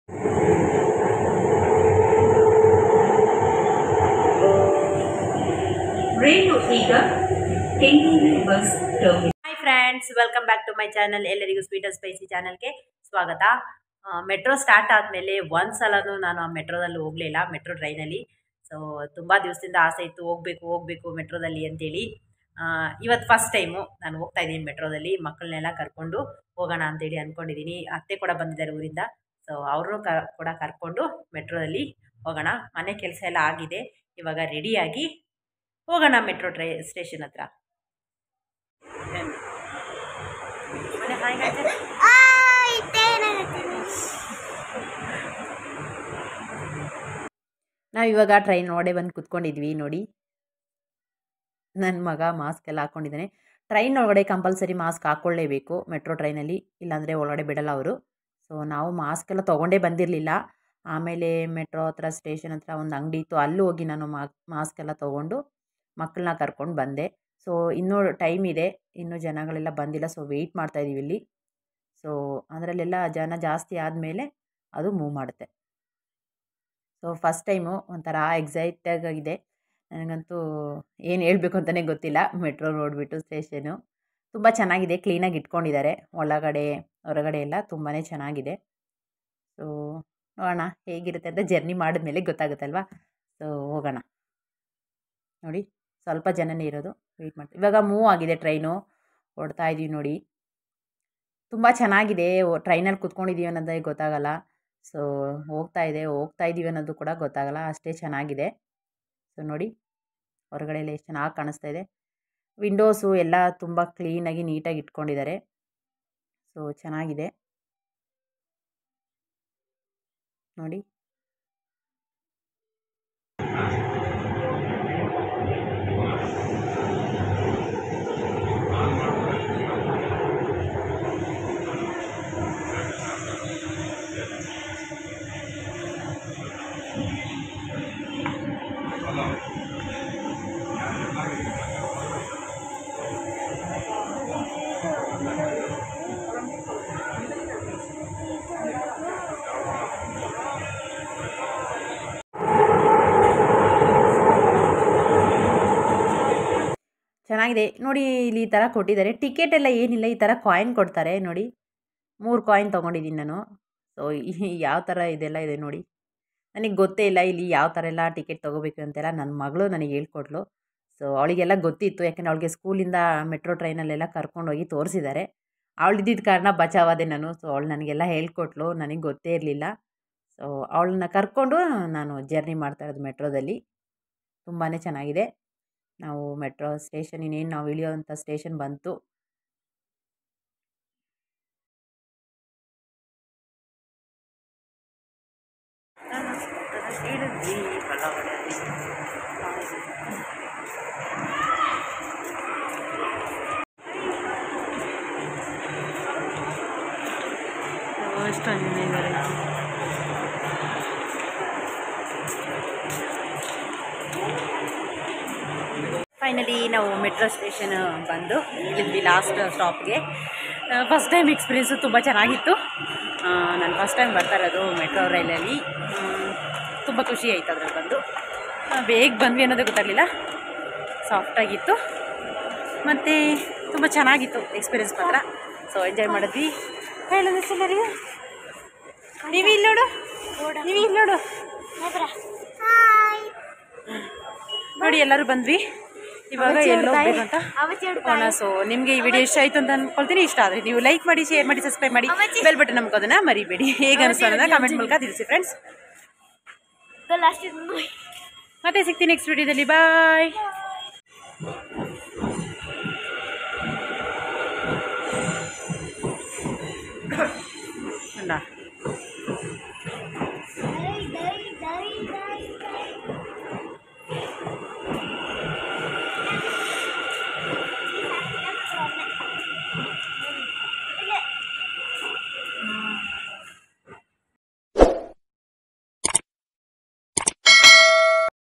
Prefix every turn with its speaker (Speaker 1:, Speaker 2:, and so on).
Speaker 1: ರೈಲು ಈಗ Kengeri bus terminal
Speaker 2: hi friends welcome back to my channel ಎಲ್ಲರಿಗೂ sweet and spicy ಚಾನಲ್ಗೆ ಸ್ವಾಗತ ಮೆಟ್ರೋ ಸ್ಟಾರ್ಟ್ ಆದಮೇಲೆ ಒಂದು ಸಲನೂ ನಾನು ಆ ಮೆಟ್ರೋದಲ್ಲಿ ಹೋಗಲಿಲ್ಲ ಮೆಟ್ರೋ ಟ್ರೈನಲ್ಲಿ ಸೊ ತುಂಬ ದಿವಸದಿಂದ ಆಸೆ ಇತ್ತು ಹೋಗಬೇಕು ಹೋಗಬೇಕು ಮೆಟ್ರೋದಲ್ಲಿ ಅಂತೇಳಿ ಇವತ್ತು ಫಸ್ಟ್ ಟೈಮು ನಾನು ಹೋಗ್ತಾ ಇದ್ದೀನಿ ಮೆಟ್ರೋದಲ್ಲಿ ಮಕ್ಕಳನ್ನೆಲ್ಲ ಕರ್ಕೊಂಡು ಹೋಗೋಣ ಅಂತೇಳಿ ಅಂದ್ಕೊಂಡಿದ್ದೀನಿ ಅತ್ತೆ ಕೂಡ ಬಂದಿದ್ದಾರೆ ಊರಿಂದ ಸೊ ಅವ್ರನ್ನೂ ಕ ಕೂಡ ಕರ್ಕೊಂಡು ಮೆಟ್ರೋದಲ್ಲಿ ಹೋಗೋಣ ಮನೆ ಕೆಲಸ ಎಲ್ಲ ಆಗಿದೆ ಇವಾಗ ರೆಡಿಯಾಗಿ ಹೋಗೋಣ ಮೆಟ್ರೋ ಟ್ರೈ ಸ್ಟೇಷನ್ ಹತ್ರ ಮನೆ ಹಾಯ್ ಹೇಳ್ತಾರೆ ನಾವು ಇವಾಗ ಟ್ರೈನ್ ನೋಡೇ ಬಂದು ಕುತ್ಕೊಂಡಿದ್ವಿ ನೋಡಿ ನನ್ನ ಮಗ ಮಾಸ್ಕ್ ಎಲ್ಲ ಹಾಕ್ಕೊಂಡಿದ್ದಾನೆ ಟ್ರೈನ್ ಒಳಗಡೆ ಕಂಪಲ್ಸರಿ ಮಾಸ್ಕ್ ಹಾಕ್ಕೊಳ್ಳೇಬೇಕು ಮೆಟ್ರೋ ಟ್ರೈನಲ್ಲಿ ಇಲ್ಲಾಂದರೆ ಒಳಗಡೆ ಬಿಡಲ್ಲ ಅವರು ಸೊ ನಾವು ಮಾಸ್ಕ್ ಎಲ್ಲ ತೊಗೊಂಡೇ ಬಂದಿರಲಿಲ್ಲ ಆಮೇಲೆ ಮೆಟ್ರೋ ಹತ್ರ ಸ್ಟೇಷನ್ ಹತ್ರ ಒಂದು ಅಂಗಡಿ ಇತ್ತು ಅಲ್ಲಿ ಹೋಗಿ ನಾನು ಮಾಸ್ಕ್ ಎಲ್ಲ ತೊಗೊಂಡು ಮಕ್ಕಳನ್ನ ಕರ್ಕೊಂಡು ಬಂದೆ ಸೊ ಇನ್ನೂ ಟೈಮ್ ಇದೆ ಇನ್ನೂ ಜನಗಳೆಲ್ಲ ಬಂದಿಲ್ಲ ಸೊ ವೆಯ್ಟ್ ಮಾಡ್ತಾಯಿದ್ದೀವಿ ಇಲ್ಲಿ ಸೊ ಅದರಲ್ಲೆಲ್ಲ ಜನ ಜಾಸ್ತಿ ಆದಮೇಲೆ ಅದು ಮೂವ್ ಮಾಡುತ್ತೆ ಸೊ ಫಸ್ಟ್ ಟೈಮು ಒಂಥರ ಎಕ್ಸೈಟಾಗ್ ಆಗಿದೆ ನನಗಂತೂ ಏನು ಹೇಳಬೇಕು ಅಂತಲೇ ಗೊತ್ತಿಲ್ಲ ಮೆಟ್ರೋ ನೋಡಿಬಿಟ್ಟು ಸ್ಟೇಷನು ತುಂಬ ಚೆನ್ನಾಗಿದೆ ಕ್ಲೀನಾಗಿ ಇಟ್ಕೊಂಡಿದ್ದಾರೆ ಒಳಗಡೆ ಹೊರಗಡೆ ಎಲ್ಲ ತುಂಬಾ ಚೆನ್ನಾಗಿದೆ ಸೊ ನೋಡೋಣ ಹೇಗಿರುತ್ತೆ ಅಂತ ಜರ್ನಿ ಮಾಡಿದ್ಮೇಲೆ ಗೊತ್ತಾಗುತ್ತಲ್ವಾ ಸೊ ಹೋಗೋಣ ನೋಡಿ ಸ್ವಲ್ಪ ಜನನೇ ಇರೋದು ವೆಯ್ಟ್ ಮಾಡ್ತೀವಿ ಇವಾಗ ಮೂವ್ ಆಗಿದೆ ಟ್ರೈನು ಹೊಡ್ತಾ ಇದ್ದೀವಿ ನೋಡಿ ತುಂಬ ಚೆನ್ನಾಗಿದೆ ಟ್ರೈನಲ್ಲಿ ಕುತ್ಕೊಂಡಿದ್ದೀವಿ ಅನ್ನೋದೇ ಗೊತ್ತಾಗಲ್ಲ ಸೊ ಹೋಗ್ತಾ ಇದೆ ಹೋಗ್ತಾ ಇದ್ದೀವಿ ಅನ್ನೋದು ಕೂಡ ಗೊತ್ತಾಗಲ್ಲ ಅಷ್ಟೇ ಚೆನ್ನಾಗಿದೆ ಸೊ ನೋಡಿ ಹೊರಗಡೆ ಎಲ್ಲ ಎಷ್ಟು ಚೆನ್ನಾಗಿ ಕಾಣಿಸ್ತಾ ಇದೆ ವಿಂಡೋಸು ಎಲ್ಲ ತುಂಬ ಕ್ಲೀನಾಗಿ ನೀಟಾಗಿ ಇಟ್ಕೊಂಡಿದ್ದಾರೆ ಸೊ ಚೆನ್ನಾಗಿದೆ ನೋಡಿ ಚೆನ್ನಾಗಿದೆ ನೋಡಿ ಇಲ್ಲಿ ಈ ಥರ ಕೊಟ್ಟಿದ್ದಾರೆ ಟಿಕೆಟ್ ಎಲ್ಲ ಏನಿಲ್ಲ ಈ ಥರ ಕಾಯಿನ್ ಕೊಡ್ತಾರೆ ನೋಡಿ ಮೂರು ಕಾಯಿನ್ ತೊಗೊಂಡಿದ್ದೀನಿ ನಾನು ಸೊ ಯಾವ ಥರ ಇದೆಲ್ಲ ಇದೆ ನೋಡಿ ನನಗೆ ಗೊತ್ತೇ ಇಲ್ಲ ಇಲ್ಲಿ ಯಾವ ಥರ ಎಲ್ಲ ಟಿಕೆಟ್ ತೊಗೋಬೇಕು ಅಂತೆಲ್ಲ ನನ್ನ ಮಗಳು ನನಗೆ ಹೇಳ್ಕೊಟ್ಲು ಸೊ ಅವಳಿಗೆಲ್ಲ ಗೊತ್ತಿತ್ತು ಯಾಕೆಂದರೆ ಅವಳಿಗೆ ಸ್ಕೂಲಿಂದ ಮೆಟ್ರೋ ಟ್ರೈನಲ್ಲೆಲ್ಲ ಕರ್ಕೊಂಡೋಗಿ ತೋರಿಸಿದ್ದಾರೆ ಅವಳು ಇದ್ದಿದ್ದ ಕಾರಣ ಬಚಾವಾದೆ ನಾನು ಸೊ ಅವಳು ನನಗೆಲ್ಲ ಹೇಳ್ಕೊಟ್ಲು ನನಗೆ ಗೊತ್ತೇ ಇರಲಿಲ್ಲ ಸೊ ಅವಳನ್ನ ಕರ್ಕೊಂಡು ನಾನು ಜರ್ನಿ ಮಾಡ್ತಾ ಇರೋದು ಮೆಟ್ರೋದಲ್ಲಿ ತುಂಬಾ ಚೆನ್ನಾಗಿದೆ ನಾವು ಮೆಟ್ರೋ ಸ್ಟೇಷನ್ ಇನ್ನೇನು ನಾವು ಇಳಿಯೋವಂಥ ಸ್ಟೇಷನ್ ಬಂತು ಎಷ್ಟು ಜನ ಇದ್ದಾರೆ ಫೈನಲಿ ನಾವು ಮೆಟ್ರೋ ಸ್ಟೇಷನ್ ಬಂದು ಇಲ್ಲಿದ್ವಿ ಲಾಸ್ಟ್ ಸ್ಟಾಪ್ಗೆ ಫಸ್ಟ್ ಟೈಮ್ ಎಕ್ಸ್ಪೀರಿಯೆನ್ಸು ತುಂಬ ಚೆನ್ನಾಗಿತ್ತು ನಾನು ಫಸ್ಟ್ ಟೈಮ್ ಬರ್ತಾ ಇರೋದು ಮೆಟ್ರೋ ರೈಲಲ್ಲಿ ತುಂಬ ಖುಷಿ ಆಯಿತು ಅದ್ರಲ್ಲಿ ಬಂದು ಆ, ಬೇಗ ಬಂದ್ವಿ ಅನ್ನೋದೇ ಗೊತ್ತಾಗಲಿಲ್ಲ ಸಾಫ್ಟಾಗಿತ್ತು ಮತ್ತು ತುಂಬ ಚೆನ್ನಾಗಿತ್ತು ಎಕ್ಸ್ಪೀರಿಯೆನ್ಸ್ ಮಾತ್ರ ಸೊ ಎಂಜಾಯ್ ಮಾಡಿದ್ವಿ ಹೇಳೋದು ಎಲ್ಲರಿಗೂ ನೀವು ಇಲ್ಲಿ ನೋಡು ನೀವು ಇಲ್ಲಿ ನೋಡು ನೋಡಿ ಎಲ್ಲರೂ ಬಂದ್ವಿ ಇವಾಗ ಎಲ್ಲೋ ಹೋಗ್ಬೇಕು ಅಂತ ಹೋಗೋಣ ಸೊ ನಿಮಗೆ ಈ ವಿಡಿಯೋ ಇಷ್ಟ ಆಯಿತು ಅಂತ ಅನ್ಕೊಳ್ತೀನಿ ಇಷ್ಟ ಆದರೆ ನೀವು ಲೈಕ್ ಮಾಡಿ ಶೇರ್ ಮಾಡಿ ಸಬ್ಸ್ಕ್ರೈಬ್ ಮಾಡಿ ಬೆಲ್ ಬಟನ್ ನಮ್ಗೋದನ್ನ ಮರಿಬೇಡಿ ಹೇಗೆ ಅನಿಸ್ತು ಅನ್ನೋದನ್ನ ಕಮೆಂಟ್ ಮೂಲಕ ತಿಳಿಸಿ ಫ್ರೆಂಡ್ಸ್ ಮತ್ತೆ ಸಿಗ್ತೀನಿ ನೆಕ್ಸ್ಟ್ ವಿಡಿಯೋದಲ್ಲಿ ಬಾಯ್ ಅಲ್ಲ